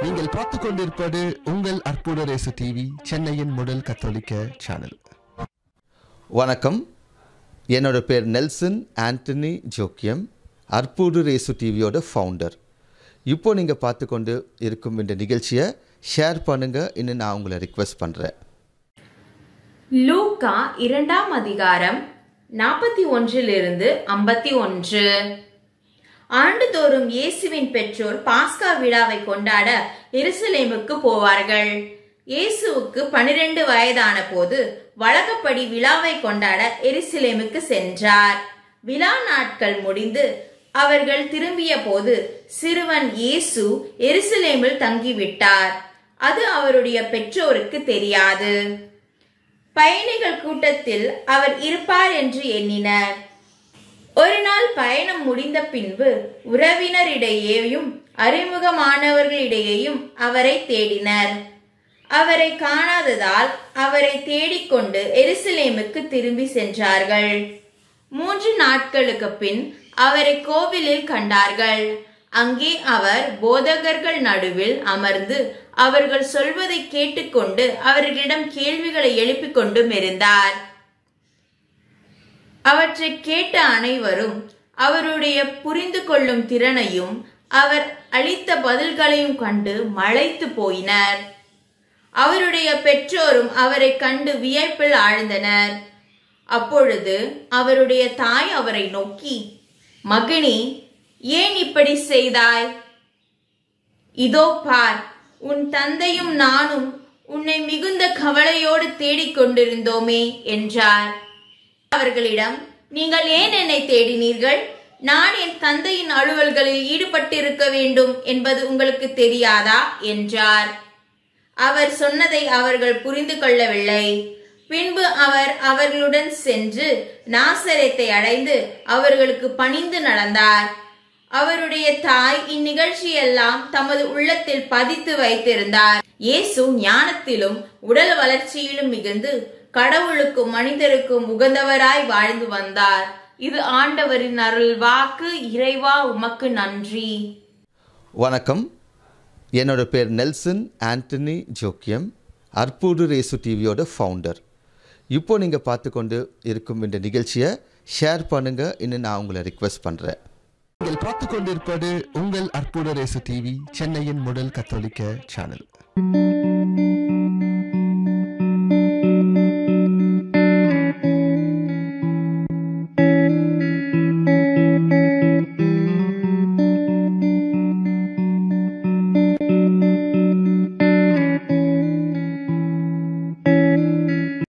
நீங்கள் பார்த்து கொண்டிருப்பது உங்கள் அற்புத ரேசு டிவி சென்னையின் முதல் கத்தோலிக்க சேனல் வணக்கம் என்னோட பேர் நெல்சன் ஆண்டனி ஜோக்கியம் அற்புடு ரேசு டிவியோட ஃபவுண்டர் இப்போ நீங்கள் பார்த்து கொண்டு இருக்கும் இந்த நிகழ்ச்சியை ஷேர் பண்ணுங்கள் இன்னும் நான் உங்களை ரிக்வெஸ்ட் பண்ணுறேன் லூக்கா இரண்டாம் அதிகாரம் நாற்பத்தி ஒன்றிலிருந்து ஐம்பத்தி ஒன்று ஆண்டுதோறும் இயேசுவின் பெற்றோர் பாஸ்கா விழாவை கொண்டாட எருசலேமுக்கு போவார்கள் இயேசுவுக்கு பனிரெண்டு வயதான போது வழக்கப்படி விழாவை கொண்டாட எருசலேமுக்கு சென்றார் விழா நாட்கள் முடிந்து அவர்கள் திரும்பிய போது சிறுவன் இயேசு எருசலேமில் தங்கிவிட்டார் அது அவருடைய பெற்றோருக்கு தெரியாது பயணிகள் கூட்டத்தில் அவர் இருப்பார் என்று எண்ணினர் ஒரு நாள் பயணம் முடிந்த பின்பு உறவினரிடையேயும் அறிமுகமானவர்களிடையேயும் அவரை தேடினர் அவரை காணாததால் அவரை தேடிக்கொண்டு எருசலேமுக்கு திரும்பி சென்றார்கள் மூன்று நாட்களுக்கு பின் அவரை கோவிலில் கண்டார்கள் அங்கே அவர் போதகர்கள் நடுவில் அமர்ந்து அவர்கள் சொல்வதை கேட்டுக்கொண்டு அவர்களிடம் கேள்விகளை எழுப்பிக் கொண்டும் இருந்தார் அவற்றை கேட்ட அனைவரும் அவருடைய புரிந்து கொள்ளும் திறனையும் அவர் அளித்த பதில்களையும் கண்டு மலைத்து போயினர் அவருடைய பெற்றோரும் அவரை கண்டு வியப்பில் ஆழ்ந்தனர் அப்பொழுது அவருடைய தாய் அவரை நோக்கி மகனே ஏன் இப்படி செய்தாய் இதோ பார் உன் தந்தையும் நானும் உன்னை மிகுந்த கவலையோடு தேடிக் கொண்டிருந்தோமே என்றார் அவர்களிடம் நீங்கள் ஏன் என்னை தேடினீர்கள் நான் என் தந்தையின் அலுவல்களில் ஈடுபட்டிருக்க வேண்டும் என்பது உங்களுக்கு தெரியாதா என்றார் அவர் சொன்னதை அவர்கள் புரிந்து கொள்ளவில்லை பின்பு அவர் அவர்களுடன் சென்று நாசரேத்தை அடைந்து அவர்களுக்கு பணிந்து நடந்தார் அவருடைய தாய் இந்நிகழ்ச்சியெல்லாம் தமது உள்ளத்தில் பதித்து வைத்திருந்தார் இயேசு ஞானத்திலும் உடல் வளர்ச்சியிலும் மிகுந்து கடவுளுக்கும் மனிதருக்கும் உகந்தவராய் வாழ்ந்து வந்தார் இது ஆண்டவரின் அருள் வாக்கு இறைவா உமக்கு நன்றி வணக்கம் என்னோட பேர் நெல்சன் ஆண்டனி ஜோக்கியம் அற்புடு ரேசு டிவியோட ஃபவுண்டர் இப்போ நீங்கள் பார்த்து கொண்டு இருக்கும் இந்த நிகழ்ச்சியை ஷேர் பண்ணுங்கள் இன்னும் நான் உங்களை ரிக்வெஸ்ட் பண்ணுறேன் நீங்கள் பார்த்து கொண்டிருப்பது உங்கள் அற்புத ரேசு டிவி சென்னையின் முதல் கத்தோலிக்க சேனல்